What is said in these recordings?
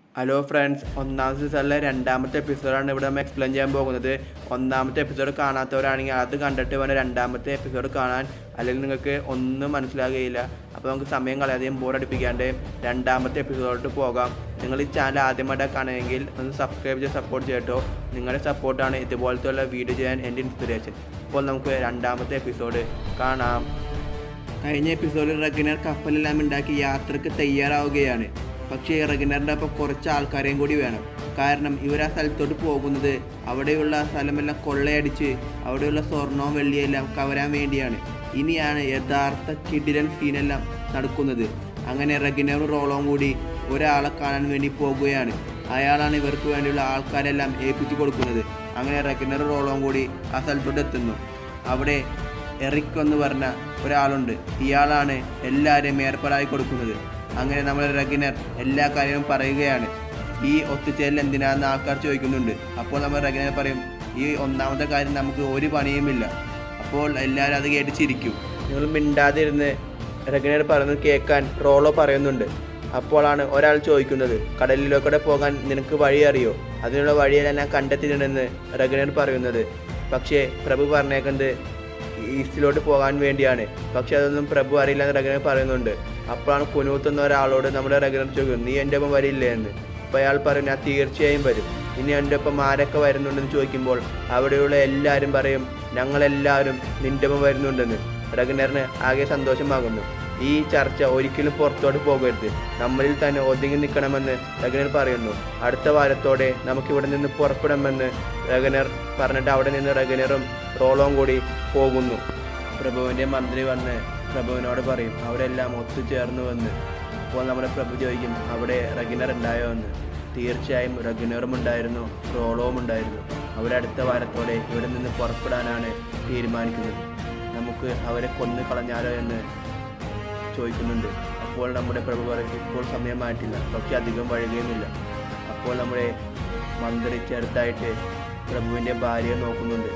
hello friends ഒന്നാമത്തെ സീസണിലെ രണ്ടാമത്തെ എപ്പിസോഡാണ് ഇവിടെ നമ്മൾ എക്സ്പ്ലെയിൻ ചെയ്യാൻ പോകുന്നത് ഒന്നാമത്തെ എപ്പിസോഡ് കാണാത്തവരാണെങ്കിൽ അത് കണ്ടിട്ട് വേണം രണ്ടാമത്തെ എപ്പിസോഡ് കാണാൻ അല്ലെങ്കിൽ നിങ്ങൾക്ക് ഒന്നും മനസ്സിലാകുകയില്ല അപ്പോൾ നമുക്ക് സമയം കളയാതെയും ബോറടിപ്പിക്കാണ്ട് രണ്ടാമത്തെ എപ്പിസോഡിലോട്ട് പോകാം നിങ്ങൾ ഈ ചാനൽ ആദ്യമായിട്ടാണ് കാണുമെങ്കിൽ ഒന്ന് സബ്സ്ക്രൈബ് ചെയ്ത് സപ്പോർട്ട് ചെയ്യട്ടോ നിങ്ങളുടെ സപ്പോർട്ടാണ് ഇതുപോലത്തെ വീഡിയോ ചെയ്യാൻ എൻ്റെ ഇൻസ്പിറേഷൻ അപ്പോൾ നമുക്ക് രണ്ടാമത്തെ എപ്പിസോഡ് കാണാം കഴിഞ്ഞ എപ്പിസോഡിൽ റഗനർ കപ്പലെല്ലാം ഉണ്ടാക്കി യാത്രക്ക് തയ്യാറാവുകയാണ് പക്ഷേ റഗനറിൻ്റെ ഒപ്പം കുറച്ച് ആൾക്കാരെയും കൂടി വേണം കാരണം ഇവർ ആ സ്ഥലത്തോട്ട് പോകുന്നത് അവിടെയുള്ള സ്ഥലമെല്ലാം കൊള്ളയടിച്ച് അവിടെയുള്ള സ്വർണവും വെള്ളിയെല്ലാം കവരാൻ വേണ്ടിയാണ് ഇനിയാണ് യഥാർത്ഥ കിടിലൻ സീനെല്ലാം നടക്കുന്നത് അങ്ങനെ റഗനറും റോളവും കൂടി ഒരാളെ കാണാൻ വേണ്ടി പോകുകയാണ് അയാളാണ് ഇവർക്ക് വേണ്ടിയുള്ള ആൾക്കാരെല്ലാം ഏൽപ്പിച്ചു കൊടുക്കുന്നത് അങ്ങനെ റഗനറും റോളവും കൂടി ആ സ്ഥലത്തോട്ട് എത്തുന്നു അവിടെ എറിക് എന്ന് പറഞ്ഞ ഒരാളുണ്ട് ഇയാളാണ് എല്ലാവരെയും ഏർപ്പാടായി കൊടുക്കുന്നത് അങ്ങനെ നമ്മൾ റഗിനർ എല്ലാ കാര്യവും പറയുകയാണ് ഈ ഒത്തുചേരൽ എന്തിനാന്ന് ആൾക്കാർ ചോദിക്കുന്നുണ്ട് അപ്പോൾ നമ്മൾ റഗിനർ പറയും ഈ ഒന്നാമത്തെ കാര്യം നമുക്ക് ഒരു പണിയുമില്ല അപ്പോൾ എല്ലാവരും അത് കേട്ട് ചിരിക്കും നിങ്ങൾ മിണ്ടാതിരുന്ന് റഗിനർ പറയുന്നത് കേൾക്കാൻ റോളോ പറയുന്നുണ്ട് അപ്പോഴാണ് ഒരാൾ ചോദിക്കുന്നത് കടലിലേക്കൂടെ പോകാൻ നിനക്ക് വഴി അറിയോ അതിനുള്ള വഴിയെല്ലാം ഞാൻ കണ്ടെത്തിയിട്ടുണ്ടെന്ന് റഗിനർ പറയുന്നത് പക്ഷേ പ്രഭു പറഞ്ഞേക്കുന്നത് ഈസ്റ്റിലോട്ട് പോകാൻ വേണ്ടിയാണ് പക്ഷെ അതൊന്നും പ്രഭു അറിയില്ല എന്ന് റഗനർ പറയുന്നുണ്ട് അപ്പോഴാണ് കുനൂത്ത് എന്ന ഒരാളോട് നമ്മുടെ റഗനർ ചോദിക്കുന്നത് നീ എൻ്റെ ഒപ്പം വരില്ലേ എന്ന് അപ്പോൾ അയാൾ പറയും ഞാൻ തീർച്ചയായും വരും ഇനി എൻ്റെ ഒപ്പം ആരൊക്കെ വരുന്നുണ്ടെന്ന് ചോദിക്കുമ്പോൾ അവിടെയുള്ള എല്ലാവരും പറയും ഞങ്ങളെല്ലാവരും നിൻ്റെ ഒപ്പം വരുന്നുണ്ടെന്ന് റഗനറിന് ആകെ സന്തോഷമാകുന്നു ഈ ചർച്ച ഒരിക്കലും പുറത്തോട്ട് പോകരുത് നമ്മളിൽ തന്നെ ഒതുങ്ങി നിൽക്കണമെന്ന് റഗനർ പറയുന്നു അടുത്ത വാരത്തോടെ നമുക്കിവിടെ നിന്ന് പുറപ്പെടാമെന്ന് റഗനർ പറഞ്ഞിട്ട് അവിടെ നിന്ന് റഗനറും റോളവും കൂടി പോകുന്നു പ്രഭുവിൻ്റെ മന്ത്രി വന്ന് പ്രഭുവിനോട് പറയും അവരെല്ലാം ഒത്തുചേർന്നു എന്ന് അപ്പോൾ നമ്മുടെ പ്രഭു ചോദിക്കും അവിടെ റഗിനർ ഉണ്ടായോ എന്ന് തീർച്ചയായും റഗിനറും ഉണ്ടായിരുന്നു റോളവും ഉണ്ടായിരുന്നു അവരടുത്ത വാരത്തോടെ ഇവിടെ നിന്ന് പുറപ്പെടാനാണ് തീരുമാനിക്കുന്നത് നമുക്ക് അവരെ കൊന്നു കളഞ്ഞാലോ എന്ന് ചോദിക്കുന്നുണ്ട് അപ്പോൾ നമ്മുടെ പ്രഭു പറയും ഇപ്പോൾ സമയമായിട്ടില്ല പക്ഷെ അധികം വഴുകയുമില്ല അപ്പോൾ നമ്മുടെ മന്ത്രി ചെറുതായിട്ട് പ്രഭുവിൻ്റെ ഭാര്യയെ നോക്കുന്നുണ്ട്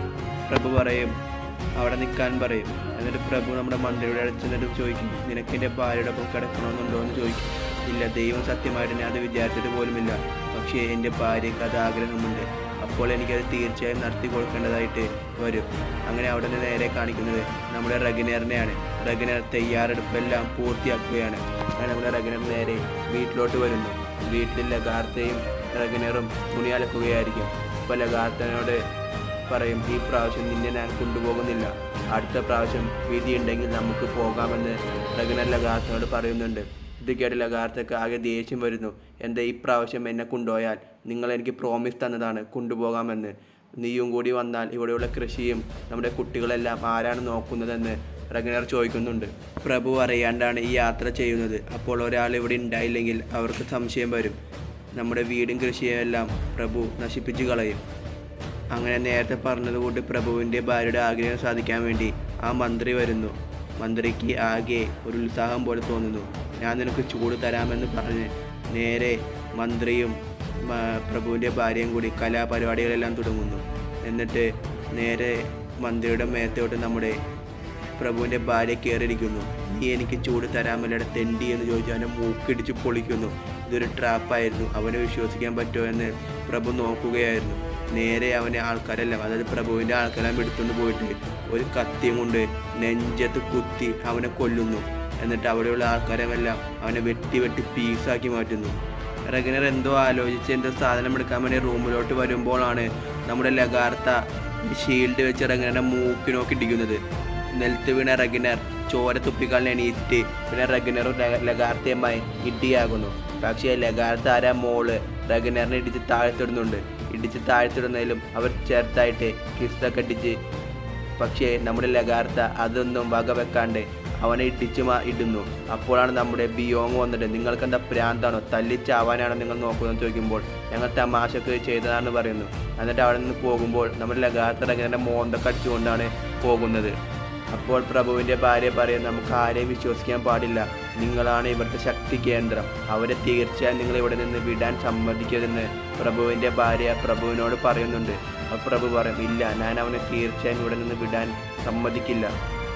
പ്രഭു പറയും അവിടെ നിൽക്കാൻ പറയും എന്നിട്ട് പ്രഭു നമ്മുടെ മന്ത്രിയുടെ അടുത്ത് നിന്നിട്ട് ചോദിക്കും നിനക്ക് എൻ്റെ ഭാര്യയുടെ ഒപ്പം കിടക്കണമെന്നുണ്ടോ എന്ന് ചോദിക്കും ഇല്ല ദൈവം സത്യമായിട്ട് ഞാൻ അത് വിചാരിച്ചിട്ട് പോലുമില്ല പക്ഷേ എൻ്റെ ഭാര്യയ്ക്ക് അത് ആഗ്രഹമുണ്ട് അപ്പോൾ എനിക്കത് തീർച്ചയായും നടത്തി കൊടുക്കേണ്ടതായിട്ട് വരും അങ്ങനെ അവിടെ നിന്ന് നേരെ കാണിക്കുന്നത് നമ്മുടെ റഗിനറിനെയാണ് റഗിനർ തയ്യാറെടുപ്പെല്ലാം പൂർത്തിയാക്കുകയാണ് അങ്ങനെ നമ്മുടെ റഗിനർ നേരെ വീട്ടിലോട്ട് വരുന്നു വീട്ടിൽ ലഗാർത്തയും റഗിനറും തുണി അലക്കുകയായിരിക്കും അപ്പോൾ ലഗാർത്തനോട് പറയും ഈ പ്രാവശ്യം നിന്നെ ഞാൻ കൊണ്ടുപോകുന്നില്ല അടുത്ത പ്രാവശ്യം വിധിയുണ്ടെങ്കിൽ നമുക്ക് പോകാമെന്ന് റഗിനർ ലഗാർത്തനോട് പറയുന്നുണ്ട് ഇത് കേട്ട് ലഗാർത്തക്ക് ആകെ ദേഷ്യം വരുന്നു എന്താ ഈ പ്രാവശ്യം എന്നെ കൊണ്ടുപോയാൽ നിങ്ങൾ എനിക്ക് പ്രോമിസ് തന്നതാണ് കൊണ്ടുപോകാമെന്ന് നീയും കൂടി വന്നാൽ ഇവിടെയുള്ള കൃഷിയും നമ്മുടെ കുട്ടികളെല്ലാം ആരാണ് നോക്കുന്നതെന്ന് റഗനർ ചോദിക്കുന്നുണ്ട് പ്രഭു അറിയാണ്ടാണ് ഈ യാത്ര ചെയ്യുന്നത് അപ്പോൾ ഒരാൾ ഇവിടെ ഉണ്ടായില്ലെങ്കിൽ അവർക്ക് സംശയം വരും നമ്മുടെ വീടും കൃഷിയും എല്ലാം പ്രഭു നശിപ്പിച്ചു കളയും അങ്ങനെ നേരത്തെ പറഞ്ഞതുകൊണ്ട് പ്രഭുവിൻ്റെ ഭാര്യയുടെ ആഗ്രഹം സാധിക്കാൻ വേണ്ടി ആ മന്ത്രി വരുന്നു മന്ത്രിക്ക് ആകെ ഒരു ഉത്സാഹം പോലെ തോന്നുന്നു ഞാൻ നിനക്ക് ചൂട് തരാമെന്ന് പറഞ്ഞ് നേരെ മന്ത്രിയും മ- പ്രഭുവിൻ്റെ ഭാര്യയും കൂടി കലാപരിപാടികളെല്ലാം തുടങ്ങുന്നു എന്നിട്ട് നേരെ മന്ത്രിയുടെ മേത്തോട്ട് നമ്മുടെ പ്രഭുവിൻ്റെ ഭാര്യ കയറിയിരിക്കുന്നു നീ എനിക്ക് ചൂട് തരാമല്ലട തെണ്ടി എന്ന് ചോദിച്ചു അവനെ മൂക്കിടിച്ച് പൊളിക്കുന്നു ഇതൊരു ട്രാപ്പായിരുന്നു അവനെ വിശ്വസിക്കാൻ പറ്റുമോ എന്ന് പ്രഭു നോക്കുകയായിരുന്നു നേരെ അവനെ ആൾക്കാരെല്ലാം അതായത് പ്രഭുവിൻ്റെ ആൾക്കാരെല്ലാം എടുത്തുകൊണ്ട് പോയിട്ട് ഒരു കത്തിയും കൊണ്ട് നെഞ്ചത്ത് കുത്തി അവനെ കൊല്ലുന്നു എന്നിട്ട് അവിടെയുള്ള ആൾക്കാരെല്ലാം അവനെ വെട്ടി വെട്ടി പീസാക്കി മാറ്റുന്നു റഗനർ എന്തോ ആലോചിച്ച് എന്തോ സാധനം എടുക്കാൻ വേണ്ടി റൂമിലോട്ട് വരുമ്പോഴാണ് നമ്മുടെ ലഗാർത്ത ഷീൽഡ് വെച്ച് റഗനറുടെ മൂക്കിനോക്കി ഇടിക്കുന്നത് നിലത്ത് വീണ റഗനർ ചോര തുപ്പിക്കാൻ എണീറ്റ് പിന്നെ റഗനറും ല- ലഗാർത്തയുമായി ഇടിയാകുന്നു പക്ഷേ ലഗാർത്ത ആരാ മോള് റഗനറിനെ ഇടിച്ച് താഴ്ത്തിടുന്നുണ്ട് ഇടിച്ച് താഴ്ത്തിടുന്നതിലും അവർ ചേർത്തായിട്ട് കിസ്സൊക്കെ ഇടിച്ച് പക്ഷേ നമ്മുടെ ലഗാർത്ത അതൊന്നും വകവെക്കാണ്ട് അവനെ ഇടിച്ചു മാ ഇടുന്നു അപ്പോഴാണ് നമ്മുടെ ബിയോങ് വന്നിട്ട് നിങ്ങൾക്ക് എന്താ പ്രാന്താണോ തല്ലിച്ചാവാനാണോ നിങ്ങൾ നോക്കുന്നത് ചോദിക്കുമ്പോൾ ഞങ്ങൾ തമാശക്ക് ചെയ്തതാണെന്ന് പറയുന്നു എന്നിട്ട് അവിടെ നിന്ന് പോകുമ്പോൾ നമ്മുടെ ലഗാർത്ത ഇങ്ങനെ മോന്തൊക്കെ അടിച്ചുകൊണ്ടാണ് പോകുന്നത് അപ്പോൾ പ്രഭുവിൻ്റെ ഭാര്യ പറയും നമുക്ക് ആരെയും വിശ്വസിക്കാൻ പാടില്ല നിങ്ങളാണ് ഇവിടുത്തെ ശക്തി കേന്ദ്രം അവരെ തീർച്ചയായും നിങ്ങൾ ഇവിടെ നിന്ന് വിടാൻ സമ്മതിക്കരുതെന്ന് പ്രഭുവിൻ്റെ ഭാര്യ പ്രഭുവിനോട് പറയുന്നുണ്ട് അപ്പോൾ പ്രഭു പറയും ഇല്ല ഞാൻ അവനെ തീർച്ചയായും ഇവിടെ നിന്ന് വിടാൻ സമ്മതിക്കില്ല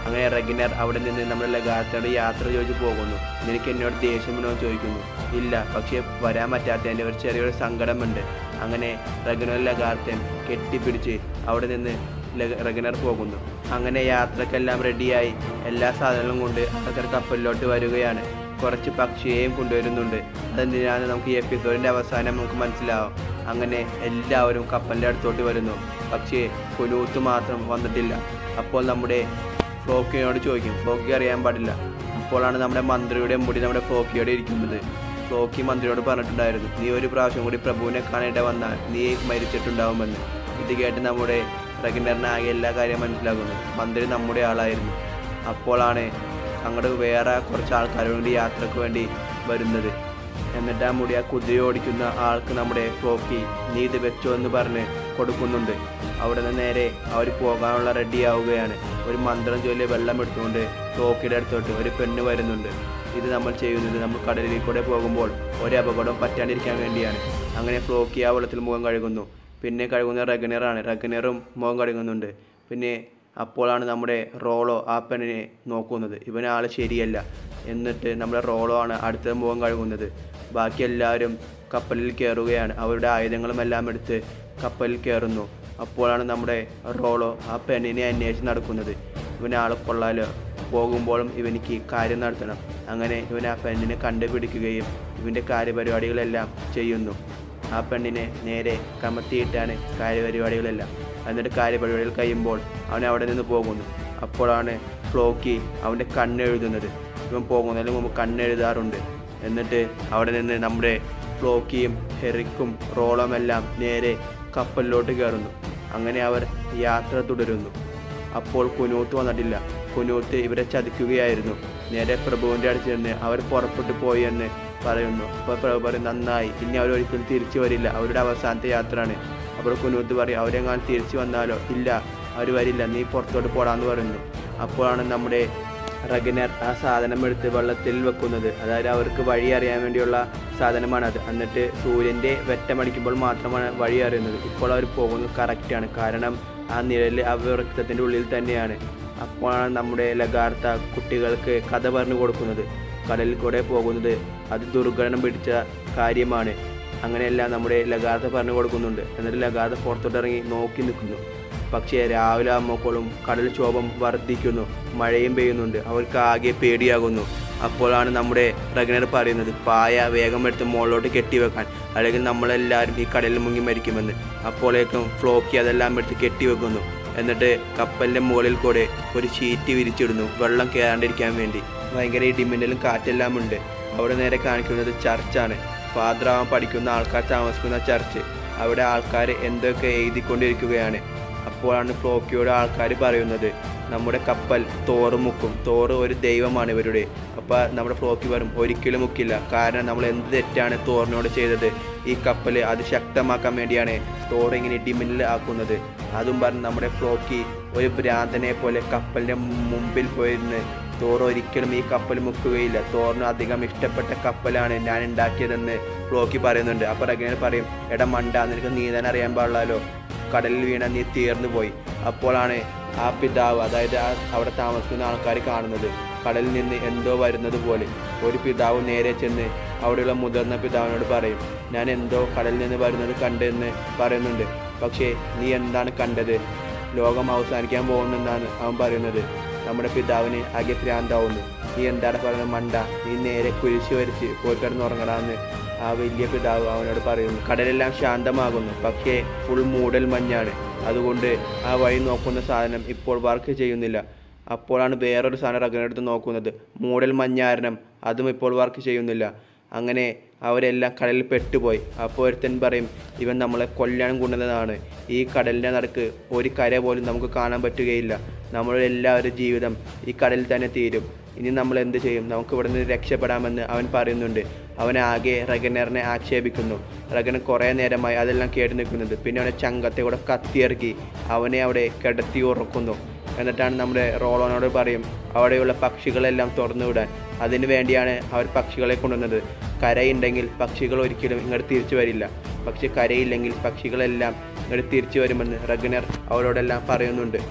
അങ്ങനെ റെഗിനർ അവിടെ നിന്ന് നമ്മുടെ ലഗാർത്തയുടെ യാത്ര ചോദിച്ചു പോകുന്നു നിനക്ക് എന്നോട് ദേഷ്യമുണ്ടോ എന്ന് ചോദിക്കുന്നു ഇല്ല പക്ഷേ വരാൻ പറ്റാത്തതിൻ്റെ ഒരു ചെറിയൊരു സങ്കടമുണ്ട് അങ്ങനെ റെഗനർ ലഗാർത്തൻ കെട്ടിപ്പിടിച്ച് അവിടെ നിന്ന് ലഗ- റെഗനർ പോകുന്നു അങ്ങനെ യാത്രക്കെല്ലാം റെഡിയായി എല്ലാ സാധനങ്ങളും കൊണ്ട് ആൾക്കാർ കപ്പലിലോട്ട് വരികയാണ് കുറച്ച് പക്ഷിയെയും കൊണ്ടുവരുന്നുണ്ട് അതെന്തിനാണ് നമുക്ക് ഈ എപ്പിസോഡിൻ്റെ അവസാനം നമുക്ക് മനസ്സിലാവും അങ്ങനെ എല്ലാവരും കപ്പലിൻ്റെ അടുത്തോട്ട് വരുന്നു പക്ഷേ കുനൂത്ത് മാത്രം വന്നിട്ടില്ല അപ്പോൾ നമ്മുടെ ഫ്ലോക്കിയോട് ചോദിക്കും ഫ്ലോക്കി അറിയാൻ പാടില്ല അപ്പോഴാണ് നമ്മുടെ മന്ത്രിയുടെ മുടി നമ്മുടെ ഫ്ലോക്കിയോട് ഇരിക്കുന്നത് ഫ്ലോക്കി മന്ത്രിയോട് പറഞ്ഞിട്ടുണ്ടായിരുന്നു നീ ഒരു പ്രാവശ്യം കൂടി പ്രഭുവിനെ കാണേണ്ട വന്നാൽ നീ മരിച്ചിട്ടുണ്ടാവുമെന്ന് ഇത് കേട്ട് നമ്മുടെ റഗിനറിന് ആകെ എല്ലാ കാര്യം മനസ്സിലാകുന്നു മന്ത്രി നമ്മുടെ ആളായിരുന്നു അപ്പോഴാണ് അങ്ങോട്ട് വേറെ കുറച്ച് ആൾക്കാരും കൂടി യാത്രക്ക് വേണ്ടി വരുന്നത് എന്നിട്ട് ആ മുടി ആ കുതിര ഓടിക്കുന്ന ആൾക്ക് നമ്മുടെ ഫ്ലോക്കി നീ ഇത് വെച്ചോ എന്ന് പറഞ്ഞ് കൊടുക്കുന്നുണ്ട് അവിടെ നിന്ന് നേരെ അവർ പോകാനുള്ള റെഡി ആവുകയാണ് ഒരു മന്ത്രം ചൊല്ലി വെള്ളം എടുത്തുകൊണ്ട് ഫ്ലോക്കിയുടെ അടുത്തോട്ട് ഒരു പെണ്ണ് വരുന്നുണ്ട് ഇത് നമ്മൾ ചെയ്യുന്നത് നമ്മൾ കടലിൽ കൂടെ പോകുമ്പോൾ ഒരു അപകടം പറ്റാണ്ടിരിക്കാൻ വേണ്ടിയാണ് അങ്ങനെ ഫ്ലോക്കി ആ വെള്ളത്തിൽ മുഖം കഴുകുന്നു പിന്നെ കഴുകുന്ന റഗനറാണ് റഗനറും മുഖം കഴുകുന്നുണ്ട് പിന്നെ അപ്പോഴാണ് നമ്മുടെ റോളോ ആ പെണ്ണിനെ നോക്കുന്നത് ഇവൻ ആൾ ശരിയല്ല എന്നിട്ട് നമ്മുടെ റോളോ ആണ് അടുത്ത മുഖം കഴുകുന്നത് ബാക്കി എല്ലാവരും കപ്പലിൽ കയറുകയാണ് അവരുടെ ആയുധങ്ങളും എല്ലാം എടുത്ത് കപ്പലിൽ കയറുന്നു അപ്പോഴാണ് നമ്മുടെ റോളോ ആ പെണ്ണിനെ അന്വേഷിച്ച് നടക്കുന്നത് ഇവൻ ആളെ കൊള്ളാലോ പോകുമ്പോഴും ഇവനിക്ക് കാര്യം നടത്തണം അങ്ങനെ ഇവൻ ആ പെണ്ണിനെ കണ്ടുപിടിക്കുകയും ഇവൻ്റെ കാര്യപരിപാടികളെല്ലാം ചെയ്യുന്നു ആ പെണ്ണിനെ നേരെ കമത്തിയിട്ടാണ് കാര്യപരിപാടികളെല്ലാം എന്നിട്ട് കാര്യപരിപാടികൾ കഴിയുമ്പോൾ അവൻ അവിടെ നിന്ന് പോകുന്നു അപ്പോഴാണ് ഫ്ലോക്കി അവൻ്റെ കണ്ണെഴുതുന്നത് ഇവൻ പോകുന്നതിന് മുമ്പ് കണ്ണെഴുതാറുണ്ട് എന്നിട്ട് അവിടെ നിന്ന് നമ്മുടെ ഫ്ലോക്കിയും ഹെറിക്കും റോളുമെല്ലാം നേരെ കപ്പലിലോട്ട് കയറുന്നു അങ്ങനെ അവർ യാത്ര തുടരുന്നു അപ്പോൾ കുനൂത്ത് വന്നിട്ടില്ല കുനൂത്ത് ഇവരെ ചതിക്കുകയായിരുന്നു നേരെ പ്രഭുവിൻ്റെ അടുത്ത് ചെന്ന് അവർ പുറപ്പെട്ടു പോയി എന്ന് പറയുന്നു അപ്പോൾ പ്രഭു പറയും നന്നായി ഇനി അവർ ഒരിക്കലും തിരിച്ചു വരില്ല അവരുടെ അവസാനത്തെ യാത്രയാണ് അപ്പോൾ കുനൂത്ത് പറയും അവരെങ്ങാൻ തിരിച്ചു വന്നാലോ ഇല്ല അവർ വരില്ല നീ പുറത്തോട്ട് പോടാന്ന് പറയുന്നു അപ്പോഴാണ് നമ്മുടെ റഗനർ ആ സാധനം എടുത്ത് വെള്ളത്തിൽ വെക്കുന്നത് അതായത് അവർക്ക് വഴി അറിയാൻ വേണ്ടിയുള്ള സാധനമാണത് എന്നിട്ട് സൂര്യൻ്റെ വെട്ടമടിക്കുമ്പോൾ മാത്രമാണ് വഴി അറിയുന്നത് ഇപ്പോൾ അവർ പോകുന്നത് കറക്റ്റാണ് കാരണം ആ നിഴൽ ആ വൃത്തത്തിൻ്റെ ഉള്ളിൽ തന്നെയാണ് അപ്പോഴാണ് നമ്മുടെ ലഗാർത്ത കുട്ടികൾക്ക് കഥ പറഞ്ഞു കൊടുക്കുന്നത് കടലിൽ കൂടെ പോകുന്നത് അത് ദുർഘടനം പിടിച്ച കാര്യമാണ് അങ്ങനെയെല്ലാം നമ്മുടെ ലഗാർത്ത പറഞ്ഞു കൊടുക്കുന്നുണ്ട് എന്നിട്ട് ലഗാർത്ത പുറത്തോട്ടിറങ്ങി നോക്കി നിൽക്കുന്നു പക്ഷേ രാവിലെ ആകുമ്പോഴും കടൽ ക്ഷോഭം വർദ്ധിക്കുന്നു മഴയും പെയ്യുന്നുണ്ട് അവർക്ക് ആകെ പേടിയാകുന്നു അപ്പോഴാണ് നമ്മുടെ റഗനർ പറയുന്നത് പായ വേഗം എടുത്ത് മുകളിലോട്ട് കെട്ടിവെക്കാൻ അല്ലെങ്കിൽ നമ്മളെല്ലാവരും ഈ കടലിൽ മുങ്ങി മരിക്കുമെന്ന് അപ്പോഴേക്കും ഫ്ലോക്കി അതെല്ലാം എടുത്ത് കെട്ടിവെക്കുന്നു എന്നിട്ട് കപ്പലിൻ്റെ മുകളിൽ കൂടെ ഒരു ഷീറ്റ് വിരിച്ചിടുന്നു വെള്ളം കയറാണ്ടിരിക്കാൻ വേണ്ടി ഭയങ്കര ഇടിമിന്നലും കാറ്റെല്ലാം ഉണ്ട് അവിടെ നേരെ കാണിക്കുന്നത് ചർച്ചാണ് ഫാദറാവാൻ പഠിക്കുന്ന ആൾക്കാർ താമസിക്കുന്ന ചർച്ച് അവിടെ ആൾക്കാർ എന്തൊക്കെ എഴുതിക്കൊണ്ടിരിക്കുകയാണ് അപ്പോഴാണ് ഫ്ലോക്കിയോട് ആൾക്കാർ പറയുന്നത് നമ്മുടെ കപ്പൽ തോറ് മുക്കും തോറ് ഒരു ദൈവമാണ് ഇവരുടെ അപ്പോൾ നമ്മുടെ ഫ്ലോക്കി പറയും ഒരിക്കലും മുക്കില്ല കാരണം നമ്മൾ എന്ത് തെറ്റാണ് തോറിനോട് ചെയ്തത് ഈ കപ്പൽ അത് ശക്തമാക്കാൻ വേണ്ടിയാണ് തോറ് ഇങ്ങനെ ഇടിമിന്നൽ ആക്കുന്നത് അതും പറഞ്ഞ് നമ്മുടെ ഫ്ലോക്കി ഒരു ഭ്രാന്തനെ പോലെ കപ്പലിൻ്റെ മുമ്പിൽ പോയിരുന്ന് തോർ ഒരിക്കലും ഈ കപ്പൽ മുക്കുകയില്ല തോറിന് അധികം ഇഷ്ടപ്പെട്ട കപ്പലാണ് ഞാൻ ഉണ്ടാക്കിയതെന്ന് ഫ്ലോക്കി പറയുന്നുണ്ട് അപ്പോൾ റഗനർ പറയും എടാ മണ്ട നിനക്ക് നീന്താൻ അറിയാൻ പാടില്ലല്ലോ കടലിൽ വീണ നീ തീർന്നു പോയി അപ്പോഴാണ് ആ പിതാവ് അതായത് ആ അവിടെ താമസിക്കുന്ന ആൾക്കാർ കാണുന്നത് കടലിൽ നിന്ന് എന്തോ വരുന്നത് പോലെ ഒരു പിതാവ് നേരെ ചെന്ന് അവിടെയുള്ള മുതിർന്ന പിതാവിനോട് പറയും ഞാൻ എന്തോ കടലിൽ നിന്ന് വരുന്നത് കണ്ടെന്ന് പറയുന്നുണ്ട് പക്ഷേ നീ എന്താണ് കണ്ടത് ലോകം അവസാനിക്കാൻ പോകുന്നെന്നാണ് അവൻ പറയുന്നത് നമ്മുടെ പിതാവിന് ആകെ ഭ്രാന്താവുന്നു നീ എന്താണ് പറയുന്നത് മണ്ട നീ നേരെ കുരിശ് വരച്ച് പോയി കിടന്നുറങ്ങടാന്ന് ആ വലിയ പിതാവ് അവനോട് പറയുന്നു കടലെല്ലാം ശാന്തമാകുന്നു പക്ഷേ ഫുൾ മൂടൽ മഞ്ഞാണ് അതുകൊണ്ട് ആ വഴി നോക്കുന്ന സാധനം ഇപ്പോൾ വർക്ക് ചെയ്യുന്നില്ല അപ്പോഴാണ് വേറൊരു സാധനം റഗനെടുത്ത് നോക്കുന്നത് മൂടൽ മഞ്ഞാരണം അതും ഇപ്പോൾ വർക്ക് ചെയ്യുന്നില്ല അങ്ങനെ അവരെല്ലാം കടലിൽ പെട്ടുപോയി അപ്പോൾ ഒരുത്തൻ പറയും ഇവൻ നമ്മളെ കൊല്ലാൻ കൊണ്ടുവന്നതാണ് ഈ കടലിൻ്റെ നടുക്ക് ഒരു കര പോലും നമുക്ക് കാണാൻ പറ്റുകയില്ല നമ്മുടെ എല്ലാവരുടെ ജീവിതം ഈ കടലിൽ തന്നെ തീരും ഇനി നമ്മൾ എന്ത് ചെയ്യും നമുക്ക് ഇവിടെ നിന്ന് രക്ഷപ്പെടാമെന്ന് അവൻ പറയുന്നുണ്ട് അവൻ ആകെ റഗനറിനെ ആക്ഷേപിക്കുന്നു റഗനർ കുറേ നേരമായി അതെല്ലാം കേട്ട് നിൽക്കുന്നുണ്ട് പിന്നെ അവനെ ചങ്കത്തെ കൂടെ കത്തിയിറക്കി അവനെ അവിടെ കിടത്തി ഉറക്കുന്നു എന്നിട്ടാണ് നമ്മുടെ റോളോനോട് പറയും അവിടെയുള്ള പക്ഷികളെല്ലാം തുറന്നു വിടാൻ അതിനു വേണ്ടിയാണ് അവർ പക്ഷികളെ കൊണ്ടുവന്നത് കരയുണ്ടെങ്കിൽ പക്ഷികൾ ഒരിക്കലും ഇങ്ങോട്ട് തിരിച്ചു വരില്ല പക്ഷെ കരയില്ലെങ്കിൽ പക്ഷികളെല്ലാം ഇങ്ങോട്ട് തിരിച്ചു വരുമെന്ന് റഗനർ അവരോടെല്ലാം പറയുന്നുണ്ട്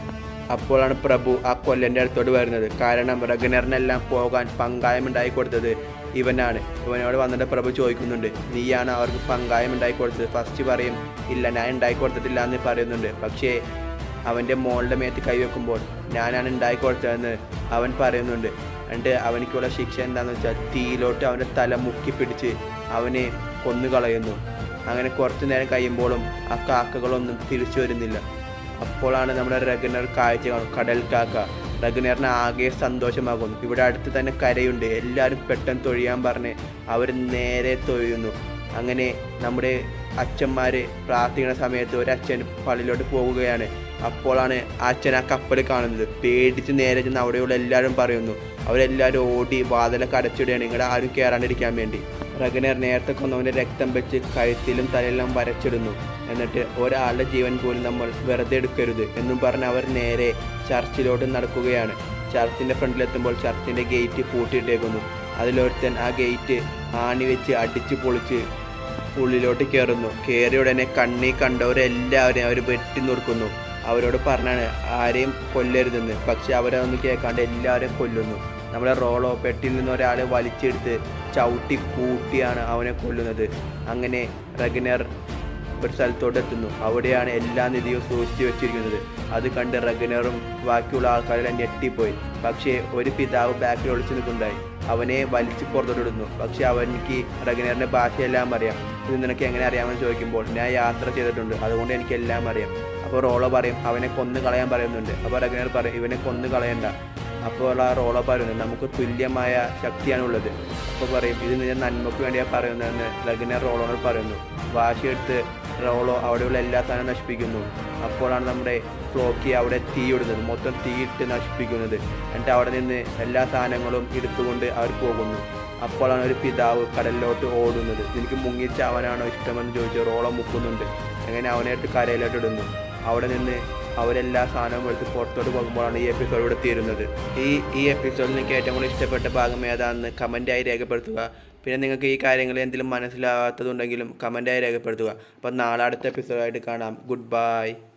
അപ്പോഴാണ് പ്രഭു ആ കൊല്ലൻ്റെ അടുത്തോട്ട് വരുന്നത് കാരണം റഗനറിനെല്ലാം പോകാൻ പങ്കായം ഉണ്ടായി കൊടുത്തത് ഇവനാണ് ഇവനോട് വന്നിട്ട് പ്രഭു ചോദിക്കുന്നുണ്ട് നീയാണ് അവർക്ക് പങ്കായം ഉണ്ടായി കൊടുത്തത് ഫസ്റ്റ് പറയും ഇല്ല ഞാൻ ഉണ്ടായി കൊടുത്തിട്ടില്ല എന്ന് പറയുന്നുണ്ട് പക്ഷേ അവൻ്റെ മോളുടെ മേത്ത് കൈവെക്കുമ്പോൾ ഞാനാണ് ഉണ്ടായി കൊടുത്തതെന്ന് അവൻ പറയുന്നുണ്ട് എന്നിട്ട് അവനിക്കുള്ള ശിക്ഷ എന്താണെന്ന് വെച്ചാൽ തീയിലോട്ട് അവൻ്റെ തല മുക്കി പിടിച്ച് അവനെ കൊന്നുകളയുന്നു അങ്ങനെ കുറച്ചു നേരം കഴിയുമ്പോഴും ആ കാക്കകളൊന്നും തിരിച്ചു വരുന്നില്ല അപ്പോഴാണ് നമ്മുടെ റഗനർ കാഴ്ച കാണും കടൽ കാക്ക റഗനറിന് ആകെ സന്തോഷമാകുന്നു ഇവിടെ അടുത്ത് തന്നെ കരയുണ്ട് എല്ലാവരും പെട്ടെന്ന് തൊഴിയാൻ പറഞ്ഞ് അവർ നേരെ തൊഴിയുന്നു അങ്ങനെ നമ്മുടെ അച്ഛന്മാർ പ്രാർത്ഥിക്കുന്ന സമയത്ത് ഒരു അച്ഛൻ പള്ളിയിലോട്ട് പോകുകയാണ് അപ്പോഴാണ് ആ അച്ഛൻ ആ കപ്പൽ കാണുന്നത് പേടിച്ച് നേരെ ചെന്ന് അവിടെയുള്ള എല്ലാവരും പറയുന്നു അവരെല്ലാവരും ഓടി വാതിലൊക്കെ അടച്ചിടുകയാണ് ഇവിടെ ആരും കയറാണ്ടിരിക്കാൻ വേണ്ടി റഗനർ നേരത്തെ കൊന്നവൻ്റെ രക്തം വെച്ച് കഴുത്തിലും തലയിലും വരച്ചിടുന്നു എന്നിട്ട് ഒരാളുടെ ജീവൻ പോലും നമ്മൾ വെറുതെ എടുക്കരുത് എന്നും പറഞ്ഞ് അവർ നേരെ ചർച്ചിലോട്ട് നടക്കുകയാണ് ചർച്ചിൻ്റെ ഫ്രണ്ടിലെത്തുമ്പോൾ ചർച്ചിൻ്റെ ഗേറ്റ് പൂട്ടിയിട്ടേക്കുന്നു അതിലൊരുത്തൻ ആ ഗേറ്റ് ആണി വെച്ച് അടിച്ച് പൊളിച്ച് ഉള്ളിലോട്ട് കയറുന്നു കയറിയ ഉടനെ കണ്ണി കണ്ടവരെല്ലാവരെയും അവർ വെട്ടി നുറുക്കുന്നു അവരോട് പറഞ്ഞാണ് ആരെയും കൊല്ലരുതെന്ന് പക്ഷെ അവരതൊന്നും കേൾക്കാണ്ട് എല്ലാവരെയും കൊല്ലുന്നു നമ്മുടെ റോളോ പെട്ടിയിൽ നിന്ന് ഒരാളെ വലിച്ചെടുത്ത് ചവിട്ടി കൂട്ടിയാണ് അവനെ കൊല്ലുന്നത് അങ്ങനെ റഗനർ ഒരു സ്ഥലത്തോട്ട് എത്തുന്നു അവിടെയാണ് എല്ലാ നിധിയും സൂക്ഷിച്ചു വെച്ചിരിക്കുന്നത് അത് കണ്ട് റഗനറും ബാക്കിയുള്ള ആൾക്കാരെല്ലാം ഞെട്ടിപ്പോയി പക്ഷേ ഒരു പിതാവ് ബാക്കിൽ ഒളിച്ചു നിൽക്കുന്നുണ്ടായി അവനെ വലിച്ചു പുറത്തോട്ടിടുന്നു പക്ഷെ അവനിക്ക് റഗനറിന്റെ ഭാഷയെല്ലാം അറിയാം ഇത് നിനക്ക് എങ്ങനെ അറിയാമെന്ന് ചോദിക്കുമ്പോൾ ഞാൻ യാത്ര ചെയ്തിട്ടുണ്ട് അതുകൊണ്ട് എനിക്ക് എല്ലാം അറിയാം അപ്പോൾ റോളോ പറയും അവനെ കൊന്നു കളയാൻ പറയുന്നുണ്ട് അപ്പോൾ റഗനർ പറയും ഇവനെ കൊന്നു കളയണ്ട അപ്പോൾ ആ റോളോ പറയുന്നത് നമുക്ക് തുല്യമായ ശക്തിയാണുള്ളത് അപ്പോൾ പറയും ഇത് നിന്റെ നന്മയ്ക്ക് വേണ്ടിയാണ് പറയുന്നതെന്ന് റഗനർ റോളോനോട് പറയുന്നു വാശിയെടുത്ത് റോളോ അവിടെയുള്ള എല്ലാ സാധനവും നശിപ്പിക്കുന്നു അപ്പോഴാണ് നമ്മുടെ ഫ്ലോക്കി അവിടെ തീ ഇടുന്നത് മൊത്തം തീയിട്ട് നശിപ്പിക്കുന്നത് എന്നിട്ട് അവിടെ നിന്ന് എല്ലാ സാധനങ്ങളും എടുത്തുകൊണ്ട് അവർ പോകുന്നു അപ്പോഴാണ് ഒരു പിതാവ് കടലിലോട്ട് ഓടുന്നത് എനിക്ക് മുങ്ങിച്ചാവാനാണോ ഇഷ്ടമെന്ന് ചോദിച്ച് റോളോ മുക്കുന്നുണ്ട് അങ്ങനെ അവനായിട്ട് കരയിലോട്ട് ഇടുന്നു അവിടെ നിന്ന് അവരെല്ലാ സാധനവും എടുത്ത് പുറത്തോട്ട് പോകുമ്പോഴാണ് ഈ എപ്പിസോഡ് ഇവിടെ തീരുന്നത് ഈ ഈ എപ്പിസോഡിൽ എനിക്ക് ഏറ്റവും കൂടുതൽ ഇഷ്ടപ്പെട്ട ഭാഗം ഏതാണെന്ന് കമൻറ്റായി രേഖപ്പെടുത്തുക പിന്നെ നിങ്ങൾക്ക് ഈ കാര്യങ്ങൾ എന്തെങ്കിലും മനസ്സിലാകാത്തതുണ്ടെങ്കിലും കമൻറ്റായി രേഖപ്പെടുത്തുക അപ്പോൾ നാളെ അടുത്ത എപ്പിസോഡായിട്ട് കാണാം ഗുഡ് ബൈ